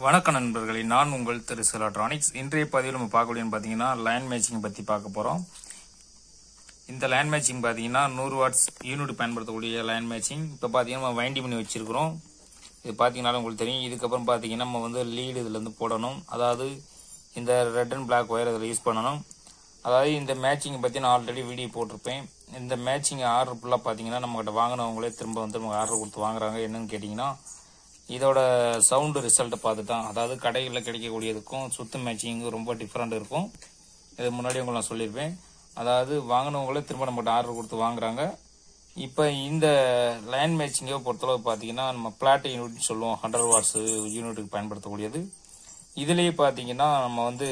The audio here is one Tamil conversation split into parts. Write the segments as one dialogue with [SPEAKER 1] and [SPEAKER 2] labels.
[SPEAKER 1] வணக்கம் நண்பர்களே நான் உங்கள் திரு எலக்ட்ரானிக்ஸ் இன்றைய பதிவில் நம்ம பார்க்கக்கூடியன்னு பார்த்தீங்கன்னா லைன் மேட்சிங் பற்றி பார்க்க போகிறோம் இந்த லைன் மேட்சிங் பார்த்தீங்கன்னா நூறு வாட்ஸ் யூனிட் பயன்படுத்தக்கூடிய லைன் மேட்சிங் இப்போ பார்த்தீங்கன்னா நம்ம வைண்டி பண்ணி வச்சிருக்கிறோம் இது பார்த்தீங்கன்னாலும் உங்களுக்கு தெரியும் இதுக்கப்புறம் பார்த்தீங்கன்னா நம்ம வந்து லீடு இதுலேருந்து போடணும் அதாவது இந்த ரெட் அண்ட் பிளாக் ஒயர் இதில் யூஸ் பண்ணணும் அதாவது இந்த மேட்சிங்கை பற்றி நான் ஆல்ரெடி வீடியோ போட்டிருப்பேன் இந்த மேட்சிங் ஆர்டர் ஃபுல்லாக பார்த்தீங்கன்னா நம்மகிட்ட வாங்கினவங்களே திரும்ப வந்து நமக்கு ஆர்டர் கொடுத்து வாங்குறாங்க என்னன்னு கேட்டிங்கன்னா இதோட சவுண்டு ரிசல்ட்டை பார்த்து தான் அதாவது கடைகளில் கிடைக்கக்கூடியதுக்கும் சுத்து மேட்சிங்கும் ரொம்ப டிஃப்ரெண்ட் இருக்கும் இது முன்னாடி உங்களுக்கு நான் சொல்லியிருப்பேன் அதாவது வாங்கினவங்களே திரும்ப நம்மகிட்ட ஆர்டர் கொடுத்து வாங்குறாங்க இப்போ இந்த லைன் மேட்சிங்கை பொறுத்தளவு பார்த்தீங்கன்னா நம்ம பிளாட் யூனிட்னு சொல்லுவோம் ஹண்ட்ரட் வாட்ஸ் யூனிட்டுக்கு பயன்படுத்தக்கூடியது இதுலேயே பார்த்தீங்கன்னா நம்ம வந்து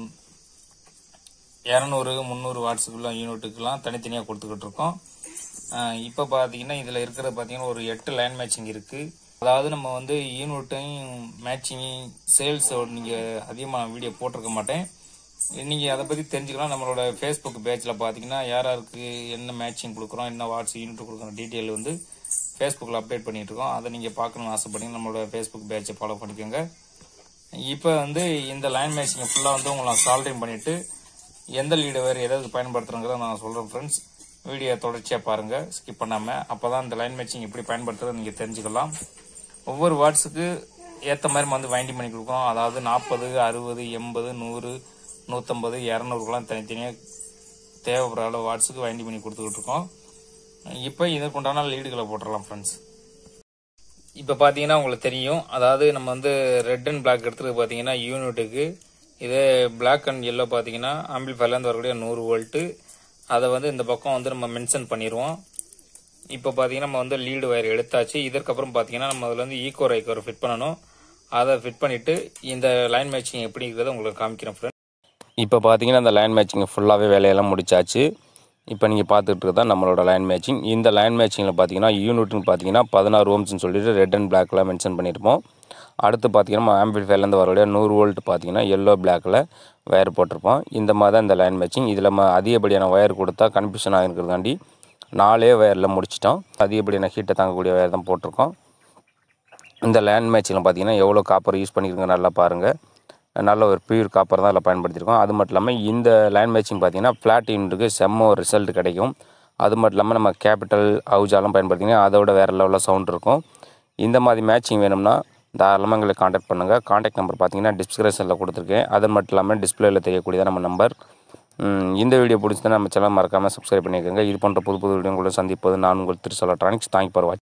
[SPEAKER 1] இரநூறு முந்நூறு வாட்ஸுக்குள்ள யூனிட்டுக்கெல்லாம் தனித்தனியாக கொடுத்துக்கிட்டு இருக்கோம் இப்போ பார்த்தீங்கன்னா இதில் இருக்கிறது பார்த்தீங்கன்னா ஒரு எட்டு லைன் மேட்சிங் இருக்குது அதாவது நம்ம வந்து யூனிட்டையும் மேட்சிங்கையும் சேல்ஸ் நீங்கள் அதிகமாக வீடியோ போட்டிருக்க மாட்டேன் நீங்கள் அதை பற்றி தெரிஞ்சுக்கலாம் நம்மளோட ஃபேஸ்புக் பேஜில் பார்த்தீங்கன்னா யார் யாருக்கு என்ன மேட்சிங் கொடுக்குறோம் என்ன வாட்ஸ் யூனிட் கொடுக்குறோம் டீட்டெயில் வந்து ஃபேஸ்புக்கில் அப்டேட் பண்ணிட்டு இருக்கோம் அதை நீங்கள் பார்க்கணும்னு ஆசைப்பட்டீங்க நம்மளோட ஃபேஸ்புக் பேஜை ஃபாலோ பண்ணிக்கோங்க இப்போ வந்து இந்த லைன் மேட்சிங்கை ஃபுல்லாக வந்து உங்களை நான் சால்டிங் பண்ணிவிட்டு எந்த லீடு வேறு எதாவது பயன்படுத்துறங்கிறத நான் சொல்கிறேன் ஃப்ரெண்ட்ஸ் வீடியோ தொடர்ச்சியாக பாருங்கள் ஸ்கிப் பண்ணாமல் அப்போ தான் இந்த லைன் மேட்சிங் எப்படி பயன்படுத்துறதை நீங்கள் தெரிஞ்சுக்கலாம் ஒவ்வொரு வாட்ஸுக்கு ஏற்ற மாதிரி நம்ம வந்து வைண்டிங் பண்ணி கொடுக்குறோம் அதாவது நாற்பது அறுபது எண்பது நூறு நூற்றம்பது இரநூறுக்கெல்லாம் தனித்தனியாக தேவைப்படுற அளவு வாட்ஸுக்கு வைண்டிங் பண்ணி கொடுத்துக்கிட்டு இருக்கோம் இப்போ இதற்குண்டான லீடுகளை போட்டுடலாம் ஃப்ரெண்ட்ஸ் இப்போ பார்த்தீங்கன்னா உங்களுக்கு தெரியும் அதாவது நம்ம வந்து ரெட் அண்ட் பிளாக் எடுத்துருக்கு பார்த்தீங்கன்னா யூனிட்டுக்கு இதே பிளாக் அண்ட் எல்லோ பார்த்தீங்கன்னா ஆம்பிள்ஃபைலேருந்து வரக்கூடிய நூறு வோல்ட்டு அதை வந்து இந்த பக்கம் வந்து நம்ம மென்ஷன் பண்ணிடுவோம் இப்போ பார்த்தீங்கன்னா நம்ம வந்து லீடு வயர் எடுத்தாச்சு இதற்கப்புறம் பார்த்தீங்கன்னா நம்ம அதில் வந்து ஈக்கோ ரைக்கோர் ஃபிட் பண்ணணும் அதை ஃபிட் பண்ணிவிட்டு இந்த லைன் மேட்சிங் எப்படி இருக்கிறத உங்களுக்கு காமிக்கிறேன் ஃப்ரெண்ட்
[SPEAKER 2] இப்போ பார்த்தீங்கன்னா அந்த லைன் மேட்சிங் ஃபுல்லாகவே வேலையெல்லாம் முடிச்சாச்சு இப்போ நீங்கள் பார்த்துட்டு இருக்கதான் நம்மளோட லைன் மேட்சிங் இந்த லைன் மேட்சிங்கில் பார்த்தீங்கன்னா யூனிட்னு பார்த்தீங்கன்னா பதினாறு ஓம்ஸ்னு சொல்லிட்டு ரெட் அண்ட் பிளாக்ல மென்ஷன் பண்ணியிருப்போம் அடுத்து பார்த்தீங்கன்னா நம்ம ஆம்பிள்ஃபைலேருந்து வரக்கூடிய நூறு வோல்ட் பார்த்தீங்கன்னா எல்லோ பிளாக்கில் ஒயர் போட்டிருப்போம் இந்த மாதிரி தான் இந்த லைன் மேட்சிங் இதில் நம்ம அதிகப்படியான ஒயர் கொடுத்தா கன்ஃபியூஷன் ஆகிருக்கிறதாண்டி நாலே ஒயரில் முடிச்சிட்டோம் அதிகப்படியான ஹீட்டை தாங்கக்கூடிய ஒயர் தான் போட்டிருக்கோம் இந்த லேண்ட் மேட்சில் பார்த்தீங்கன்னா எவ்வளோ காப்பர் யூஸ் பண்ணியிருக்கோங்க நல்லா பாருங்கள் நல்ல ஒரு பியூர் காப்பர் தான் அதில் பயன்படுத்தியிருக்கோம் அது மட்டும் இல்லாமல் இந்த லேண்ட் மேட்சிங் பார்த்தீங்கன்னா ஃப்ளாட் யூனிட்டுக்கு செம்ம ஒரு ரிசல்ட் கிடைக்கும் அது மட்டும் இல்லாமல் நம்ம கேபிட்டல் அவுஜாலாம் பயன்படுத்திங்கன்னா அதோட வேறு லெவலில் சவுண்ட் இருக்கும் இந்த மாதிரி மேட்சிங் வேணும்னா தாராளமாக எங்களை காண்டாக்ட் பண்ணுங்கள் காண்டாக்ட் நம்பர் பார்த்தீங்கன்னா டிஸ்கிரிப்ஷனில் கொடுத்துருக்கேன் அது மட்டும் இல்லாமல் டிஸ்பிளேயில் தெரியக்கூடியதான் நம்ம நம்பர் இந்த வீடியோ பிடிச்சதுன்னா நம்ம சேனல் மறக்காமல் சப்ஸ்கிரைப் பண்ணிக்கோங்க இது போன்ற புது புது வீடியோ உங்களை சந்திப்பது நான் உங்கள் Thirusal electronics thank for watch